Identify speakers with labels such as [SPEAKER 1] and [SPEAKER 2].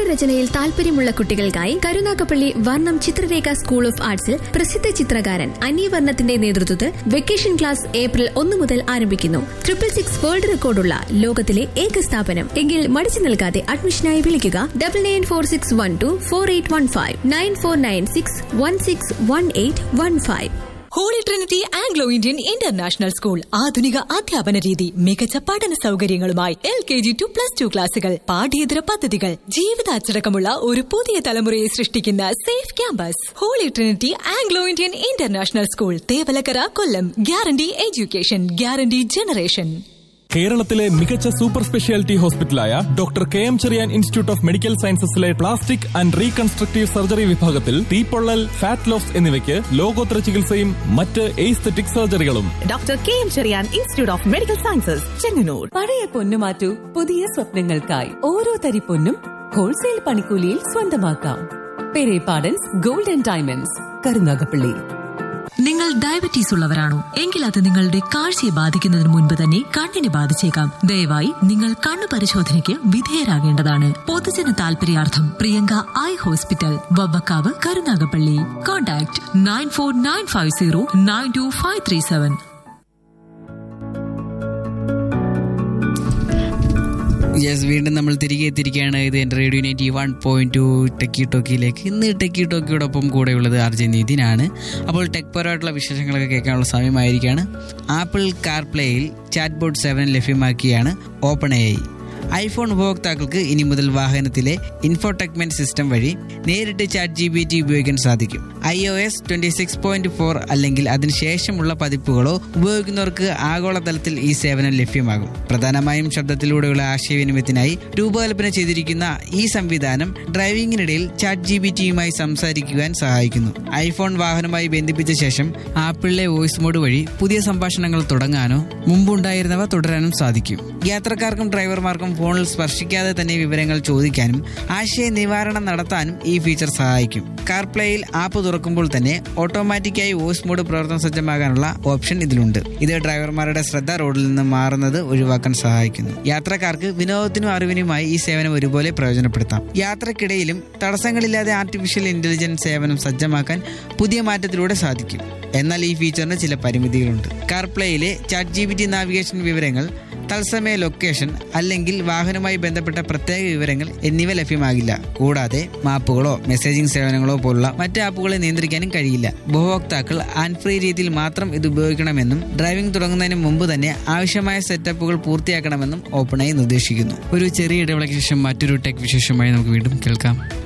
[SPEAKER 1] ചിത്രരചനയിൽ താല്പര്യമുള്ള കുട്ടികൾക്കായി കരുനാഗപ്പള്ളി വർണ്ണം ചിത്രരേഖ സ്കൂൾ ഓഫ് ആർട്സിൽ പ്രസിദ്ധ ചിത്രകാരൻ അന്യവർണ്ണത്തിന്റെ നേതൃത്വത്തിൽ വെക്കേഷൻ ക്ലാസ് ഏപ്രിൽ ഒന്ന് മുതൽ ആരംഭിക്കുന്നു ട്രിപ്പിൾ സിക്സ് വേൾഡ് റെക്കോർഡുള്ള ലോകത്തിലെ ഏക സ്ഥാപനം എങ്കിൽ മടിച്ചു നിൽക്കാതെ അഡ്മിഷനായി വിളിക്കുക double nine four six one two four eight one five nine four nine six one six one eight one five
[SPEAKER 2] holy trinity Anglo Indian international school ആധുനിക അധ്യാപന രീതി മികച്ച പഠന സൗകര്യങ്ങളുമായി L K G to plus two ക്ലാസുകൾ പാഠ്യേതര പദ്ധതികൾ ജീവിതാച്ചടക്കമുള്ള ഒരു പുതിയ തലമുറയെ സൃഷ്ടിക്കുന്ന safe campus holy trinity Anglo Indian international school Thevalakkara Kollam guarantee education guarantee generation
[SPEAKER 3] കേരളത്തിലെ മികച്ച സൂപ്പർ സ്പെഷ്യാലിറ്റി ഹോസ്പിറ്റലായ doctor K M Cherian institute of medical സയൻസസിലെ പ്ലാസ്റ്റിക് ആൻഡ് റീകൺസ്ട്രക്റ്റീവ് സർജറി വിഭാഗത്തിൽ തീപ്പൊള്ളൽ ഫാറ്റ് ലോസ് എന്നിവയ്ക്ക് ലോകോത്തര ചികിത്സയും മറ്റ് എയ്സ്തെറ്റിക് സർജറികളും
[SPEAKER 4] doctor K M Cherian institute of medical sciences Chengannur
[SPEAKER 5] പഴയ പൊന്നു മാറ്റൂ പുതിയ സ്വപ്നങ്ങൾക്കായി ഓരോ തരി പൊന്നും ഹോൾസെയിൽ പണിക്കൂലിയിൽ സ്വന്തമാക്കാം പെരേപാടൻസ് ഗോൾഡൻ ഡയമണ്ട്സ് കരുനാഗപ്പള്ളി
[SPEAKER 2] നിങ്ങൾ ഡയബറ്റീസ് ഉള്ളവരാണോ എങ്കിൽ അത് നിങ്ങളുടെ കാഴ്ചയെ ബാധിക്കുന്നതിന് മുൻപ് തന്നെ കണ്ണിനെ ബാധിച്ചേക്കാം ദയവായി നിങ്ങൾ കണ്ണു പരിശോധനയ്ക്ക് വിധേയരാകേണ്ടതാണ് പൊതുജന താൽപര്യാർത്ഥം പ്രിയങ്ക ഐ ഹോസ്പിറ്റൽ വബ്ബക്കാവ് Karunagappally contact nine four nine five zero nine two five three seven
[SPEAKER 6] yes വീണ്ടും നമ്മൾ തിരികെ എത്തിയിരിക്കുകയാണ് ഇത് എൻ്റെ radio ninety one point two techie ടോക്കിയിലേക്ക് ഇന്ന് ടെക്കി ടോക്കിയോടൊപ്പം കൂടെയുള്ളത് ആർ ജെ നിതിനാണ് അപ്പോൾ ടെക് പരമായിട്ടുള്ള വിശേഷങ്ങളൊക്കെ കേൾക്കാനുള്ള സമയമായിരിക്കുകയാണ് ആപ്പിൾ കാർപ്ലേയിൽ ചാറ്റ് ബോർഡ് സെവൻ ലഭ്യമാക്കിയാണ് ഓപ്പൺ എ ഐഫോൺ ഉപഭോക്താക്കൾക്ക് ഇനി മുതൽ വാഹനത്തിലെ ഇൻഫോടെക്മെന്റ് സിസ്റ്റം വഴി നേരിട്ട് ചാറ്റ് ജി ബി ടി ഉപയോഗിക്കാൻ സാധിക്കും I O S twenty six point four അല്ലെങ്കിൽ അതിനുശേഷമുള്ള പതിപ്പുകളോ ഉപയോഗിക്കുന്നവർക്ക് ആഗോളതലത്തിൽ ഈ സേവനം ലഭ്യമാകും പ്രധാനമായും ശബ്ദത്തിലൂടെയുള്ള ആശയവിനിമയത്തിനായി രൂപകൽപ്പന ചെയ്തിരിക്കുന്ന ഈ സംവിധാനം ഡ്രൈവിംഗിനിടയിൽ ചാറ്റ് ജി ബി ടിയുമായി സംസാരിക്കുവാൻ സഹായിക്കുന്നു ഐഫോൺ വാഹനവുമായി ബന്ധിപ്പിച്ച ശേഷം ആപ്പിളിലെ വോയിസ് മോഡ് വഴി പുതിയ സംഭാഷണങ്ങൾ തുടങ്ങാനോ മുമ്പുണ്ടായിരുന്നവ തുടരാനും സാധിക്കും യാത്രക്കാർക്കും ഡ്രൈവർമാർക്കും ഫോണിൽ സ്പർശിക്കാതെ തന്നെ വിവരങ്ങൾ ചോദിക്കാനും ആശയ നിവാരണം നടത്താനും ഈ ഫീച്ചർ സഹായിക്കും കാർപ്ലേയിൽ ആപ്പ് തുറക്കുമ്പോൾ തന്നെ ഓട്ടോമാറ്റിക്കായി വോയിസ് മോഡ് പ്രവർത്തന സജ്ജമാകാനുള്ള ഓപ്ഷൻ ഇതിലുണ്ട് ഇത് ഡ്രൈവർമാരുടെ ശ്രദ്ധ റോഡിൽ നിന്ന് മാറുന്നത് ഒഴിവാക്കാൻ സഹായിക്കുന്നു യാത്രക്കാർക്ക് വിനോദത്തിനും അറിവിനുമായി ഈ സേവനം ഒരുപോലെ പ്രയോജനപ്പെടുത്താം യാത്രക്കിടയിലും തടസ്സങ്ങളില്ലാതെ ആർട്ടിഫിഷ്യൽ ഇന്റലിജൻസ് സേവനം സജ്ജമാക്കാൻ പുതിയ മാറ്റത്തിലൂടെ സാധിക്കും എന്നാൽ ഈ ഫീച്ചറിന് ചില പരിമിതികളുണ്ട് കാർപ്ലേയിലെ chat G P T navigation വിവരങ്ങൾ തത്സമയ ലൊക്കേഷൻ അല്ലെങ്കിൽ വാഹനവുമായി ബന്ധപ്പെട്ട പ്രത്യേക വിവരങ്ങൾ എന്നിവ ലഭ്യമാകില്ല കൂടാതെ മാപ്പുകളോ മെസ്സേജിംഗ് സേവനങ്ങളോ പോലുള്ള മറ്റ് ആപ്പുകളെ നിയന്ത്രിക്കാനും കഴിയില്ല ഉപഭോക്താക്കൾ ആൻഡ് ഫ്രീ രീതിയിൽ മാത്രം ഇത് ഉപയോഗിക്കണമെന്നും ഡ്രൈവിംഗ് തുടങ്ങുന്നതിന് മുമ്പ് തന്നെ ആവശ്യമായ സെറ്റപ്പുകൾ പൂർത്തിയാക്കണമെന്നും ഓപ്പണായി നിർദ്ദേശിക്കുന്നു ഒരു ചെറിയ ഇടവേളയ്ക്ക് ശേഷം മറ്റൊരു ടെക് വിശേഷമായി നമുക്ക് വീണ്ടും കേൾക്കാം